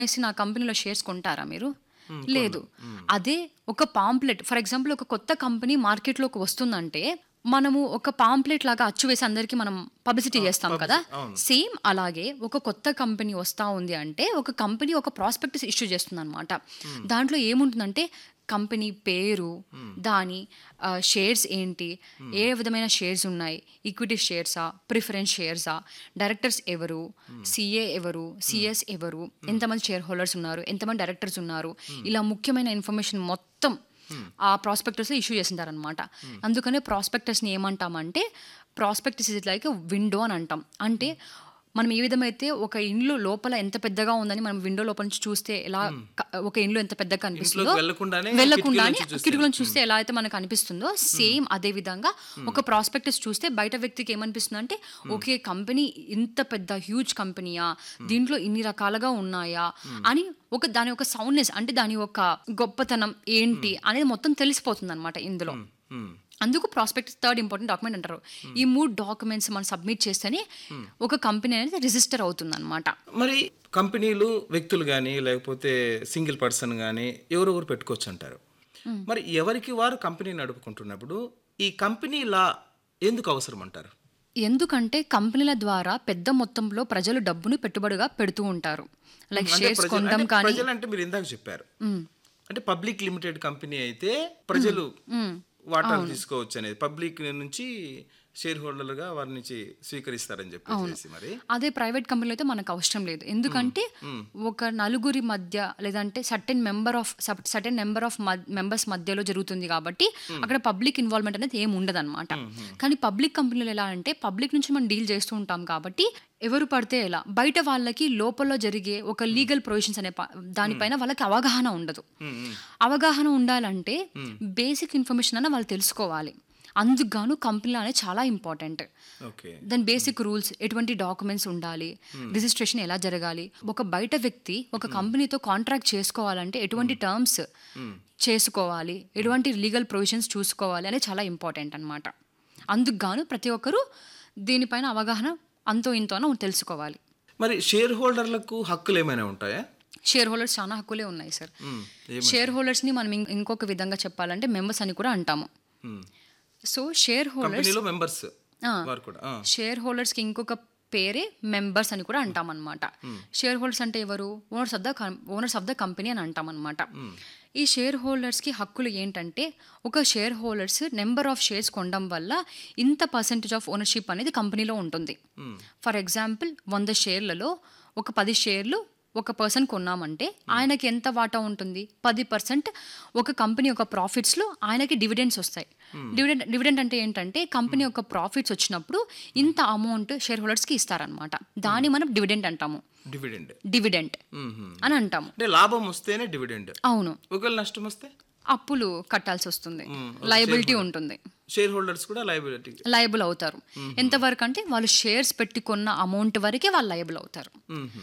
వేసి నా కంపెనీలో షేర్స్ కొంటారా మీరు లేదు అదే ఒక పాంప్లెట్ ఫర్ ఎగ్జాంపుల్ ఒక కొత్త కంపెనీ మార్కెట్లోకి వస్తుందంటే మనము ఒక పాంప్లెట్ లాగా అచ్చు వేసి అందరికీ మనం పబ్లిసిటీ చేస్తాం కదా సేమ్ అలాగే ఒక కొత్త కంపెనీ వస్తా ఉంది అంటే ఒక కంపెనీ ఒక ప్రాస్పెక్టస్ ఇష్యూ చేస్తుంది అనమాట దాంట్లో ఏముంటుందంటే కంపెనీ పేరు దాని షేర్స్ ఏంటి ఏ విధమైన షేర్స్ ఉన్నాయి ఈక్విటీ షేర్సా ప్రిఫరెన్స్ షేర్సా డైరెక్టర్స్ ఎవరు సిఏ ఎవరు సిఎస్ ఎవరు ఎంతమంది షేర్ హోల్డర్స్ ఉన్నారు ఎంతమంది డైరెక్టర్స్ ఉన్నారు ఇలా ముఖ్యమైన ఇన్ఫర్మేషన్ మొత్తం ఆ ప్రాస్పెక్టర్స్ ఇష్యూ చేసింటారనమాట అందుకనే ప్రాస్పెక్టర్స్ని ఏమంటామంటే ప్రాస్పెక్టస్ ఇస్ లైక్ విండో అని అంటాం అంటే మనం ఏ విధమైతే ఒక ఇండ్లు లోపల ఎంత పెద్దగా ఉందని మనం విండో లోపల నుంచి చూస్తే ఎలా క- ఒక ఇండ్లు ఎంత పెద్దగా కనిపిస్తుందో ఇంట్లోకి వెళ్ళకుండానే వెళ్ళకుండానే కిటికీ నుంచి చూస్తే. కిటికీలను చూస్తే ఎలా అయితే మనకు అనిపిస్తుందో సేమ్ అదే విధంగా ఒక ప్రాస్పెక్టస్ చూస్తే బయట వ్యక్తికి ఏమనిపిస్తుంది అంటే ఓకే కంపెనీ ఇంత పెద్ద హ్యూజ్ కంపెనీయా దీంట్లో ఇన్ని రకాలుగా ఉన్నాయా అని ఒక దాని యొక్క సౌండ్నెస్ అంటే దాని యొక్క గొప్పతనం ఏంటి అనేది మొత్తం తెలిసిపోతుంది అనమాట ఇందులో మ్మ్. అందుకు ప్రాస్పెక్ట్ థర్డ్ ఇంపార్టెంట్ డాక్యుమెంట్ అంటారు ఈ మూడు డాక్యుమెంట్స్ మనం సబ్మిట్ చేస్తేనే ఒక కంపెనీ అనేది రిజిస్టర్ అవుతుంది అనమాట మరి కంపెనీలు వ్యక్తులు కానీ లేకపోతే సింగిల్ పర్సన్ కానీ ఎవరెవరు పెట్టుకోవచ్చు అంటారు మరి ఎవరికి వారు కంపెనీ నడుపుకుంటున్నప్పుడు ఈ కంపెనీ లా ఎందుకు అవసరం అంటారు ఎందుకంటే కంపెనీల ద్వారా పెద్ద మొత్తంలో ప్రజలు డబ్బును పెట్టుబడిగా పెడుతూ ఉంటారు లైక్ అంటే షేర్స్ ప్రజలు- కొనడం అంటే కానీ ప్రజలు అంటే మీరు ఇందాక చెప్పారు అంటే పబ్లిక్ లిమిటెడ్ కంపెనీ అయితే ప్రజలు వాటాలు తీసుకోవచ్చు అనేది పబ్లిక్ నుంచి షేర్ హోల్డర్లుగా వారి నుంచి స్వీకరిస్తారని చెప్పేసి మరి అదే ప్రైవేట్ కంపెనీలో అయితే మనకు అవసరం లేదు ఎందుకంటే ఒక నలుగురి మధ్య లేదంటే certain member of certain number of members మధ్యలో జరుగుతుంది కాబట్టి అక్కడ పబ్లిక్ ఇన్వాల్వ్మెంట్ అనేది ఏం ఉండదు అనమాట కానీ పబ్లిక్ కంపెనీలు ఎలా అంటే పబ్లిక్ నుంచి మనం డీల్ చేస్తూ ఉంటాం కాబట్టి ఎవరు పడితే ఎలా బయట వాళ్ళకి లోపల జరిగే ఒక లీగల్ ప్రొవిజన్స్ అనే ప- దానిపైన వాళ్ళకి అవగాహన ఉండదు అవగాహన ఉండాలంటే బేసిక్ ఇన్ఫర్మేషన్ అన్న వాళ్ళు తెలుసుకోవాలి అందుకు గాను కంపెనీలు అనేది చాలా ఇంపార్టెంట్ ఓకే దాని బేసిక్ రూల్స్ ఎటువంటి డాక్యుమెంట్స్ ఉండాలి రిజిస్ట్రేషన్ ఎలా జరగాలి ఒక బయట వ్యక్తి ఒక కంపెనీతో కాంట్రాక్ట్ చేసుకోవాలంటే ఎటువంటి టర్మ్స్ చేసుకోవాలి ఎటువంటి లీగల్ ప్రొవిజన్స్ చూసుకోవాలి అనేది చాలా ఇంపార్టెంట్ అనమాట అందుకు గాను ప్రతి ఒక్కరూ దీనిపైన అవగాహన అంతో ఇంతో అన్న తెలుసుకోవాలి మరి షేర్ హోల్డర్లకు హక్కులు ఏమైనా ఉంటాయా షేర్ హోల్డర్స్ చాలా హక్కులే ఉన్నాయి సార్ మ్మ్. షేర్ హోల్డర్స్ని మనం ఇం- ఇంకొక విధంగా చెప్పాలంటే మెంబర్స్ అని కూడా అంటాము మ్మ్. సో షేర్ హోల్డర్స్ కంపెనీలో మెంబర్స్ వారు కూడా ఆ. షేర్ హోల్డర్స్కి ఇంకొక పేరే మెంబర్స్ అని కూడా అంటాం అనమాట షేర్ హోల్డర్స్ అంటే ఎవరు owners of the owners of the company అని అంటాం అనమాట ఈ షేర్ హోల్డర్స్కి హక్కులు ఏంటంటే ఒక shareholders number of shares కొనడం వల్ల ఇంత పర్సెంటేజ్ ఆఫ్ ఓనర్షిప్ అనేది కంపెనీలో ఉంటుంది ఫర్ ఎగ్జాంపుల్ వంద షేర్లలో ఒక పది షేర్లు ఒక పర్సన్ కొన్నామంటే ఆయనకి ఎంత వాటా ఉంటుంది పది పర్సెంట్ ఒక కంపెనీ యొక్క ప్రాఫిట్స్లో ఆయనకి డివిడెండ్స్ వస్తాయి డివిడెండ్ డివిడెండ్ అంటే ఏంటంటే కంపెనీ యొక్క ప్రాఫిట్స్ వచ్చినప్పుడు ఇంత అమౌంట్ షేర్ హోల్డర్స్కి ఇస్తారనమాట దాన్ని మనం డివిడెండ్ అంటాము డివిడెండ్ డివిడెంట్ అని అంటాము అంటే లాభం వస్తేనే డివిడెండ్ అవును ఒకవేళ నష్టం వస్తే అప్పులు కట్టాల్సి వస్తుంది లయబిలిటీ ఉంటుంది షేర్ హోల్డర్స్ కూడా లయబిలిటీ లయబుల్ అవుతారు ఎంతవరకు అంటే వాళ్ళు షేర్స్ పెట్టి కొన్న అమౌంట్ వరకే వాళ్ళు లయబుల్ అవుతారు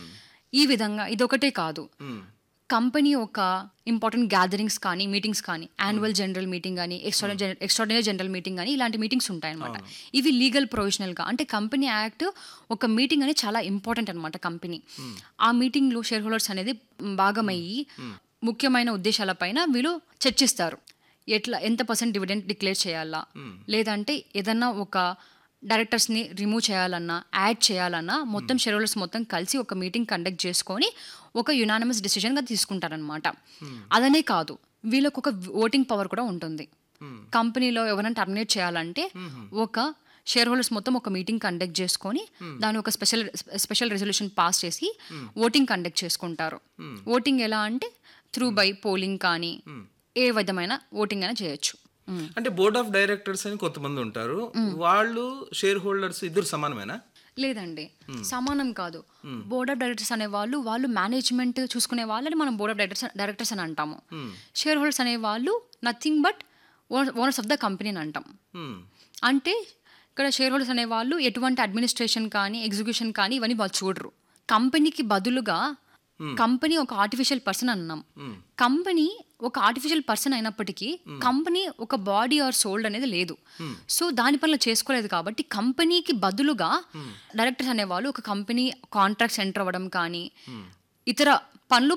ఈ విధంగా ఇదొకటే కాదు కంపెనీ ఒక ఇంపార్టెంట్ గ్యాదరింగ్స్ కానీ మీటింగ్స్ కానీ యాన్యువల్ జనరల్ మీటింగ్ కానీ ఎక్స్ట్రా ఎక్స్ట్రాడినరీ జనరల్ మీటింగ్ కానీ ఇలాంటి మీటింగ్స్ ఉంటాయన్నమాట ఇవి లీగల్ ప్రొవిజనల్గా అంటే కంపెనీ యాక్ట్ ఒక మీటింగ్ అనేది చాలా ఇంపార్టెంట్ అనమాట కంపెనీ ఆ మీటింగ్లో షేర్ హోల్డర్స్ అనేది భాగమయ్యి ముఖ్యమైన ఉద్దేశాలపైన వీళ్ళు చర్చిస్తారు ఎట్లా ఎంత పర్సెంట్ డివిడెంట్ డిక్లేర్ చేయాలా లేదంటే ఏదన్నా ఒక డైరెక్టర్స్ని రిమూవ్ చేయాలన్నా యాడ్ చేయాలన్నా మొత్తం షేర్ హోల్డర్స్ మొత్తం కలిసి ఒక మీటింగ్ కండక్ట్ చేసుకొని ఒక యునానిమస్ డిసిజన్గా తీసుకుంటారనమాట అదనే కాదు వీళ్ళకు ఒక ఓటింగ్ పవర్ కూడా ఉంటుంది కంపెనీలో ఎవరైనా టర్మినేట్ చేయాలంటే ఒక షేర్ హోల్డర్స్ మొత్తం ఒక మీటింగ్ కండక్ట్ చేసుకొని దాని ఒక స్పెషల్ స్పెషల్ రెజల్యూషన్ పాస్ చేసి ఓటింగ్ కండక్ట్ చేసుకుంటారు ఓటింగ్ ఎలా అంటే త్రూ బై పోలింగ్ కానీ ఏ విధమైన ఓటింగ్ అయినా చేయొచ్చు మ్మ్. అంటే బోర్డ్ ఆఫ్ డైరెక్టర్స్ అని కొంతమంది ఉంటారు వాళ్ళు షేర్ హోల్డర్స్ ఇద్దరు సమానమేనా లేదండి సమానం కాదు బోర్డ్ ఆఫ్ డైరెక్టర్స్ అనే వాళ్ళు వాళ్ళు మేనేజ్మెంట్ చూసుకునే వాళ్ళని మనం బోర్డ్ ఆఫ్ డైరెక్టర్స్ డైరెక్టర్స్ అని అంటాము షేర్ హోల్డర్స్ అనే వాళ్ళు nothing but owners of the company అని అంటాం మ్మ్. అంటే ఇక్కడ షేర్ హోల్డర్స్ అనే వాళ్ళు ఎటువంటి అడ్మినిస్ట్రేషన్ కానీ ఎగ్జిక్యూషన్ కానీ ఇవన్నీ వాళ్ళు చూడరు కంపెనీకి బదులుగా కంపెనీ ఒక ఆర్టిఫిషియల్ పర్సన్ అన్నాం కంపెనీ ఒక ఆర్టిఫిషియల్ పర్సన్ అయినప్పటికీ కంపెనీ ఒక బాడీ ఆర్ సోల్డ్ అనేది లేదు సో దాని పనులు చేసుకోలేదు కాబట్టి కంపెనీకి బదులుగా డైరెక్టర్స్ అనేవాళ్ళు ఒక కంపెనీ కాంట్రాక్ట్స్ ఎంటర్ అవ్వడం కానీ ఇతర పనులు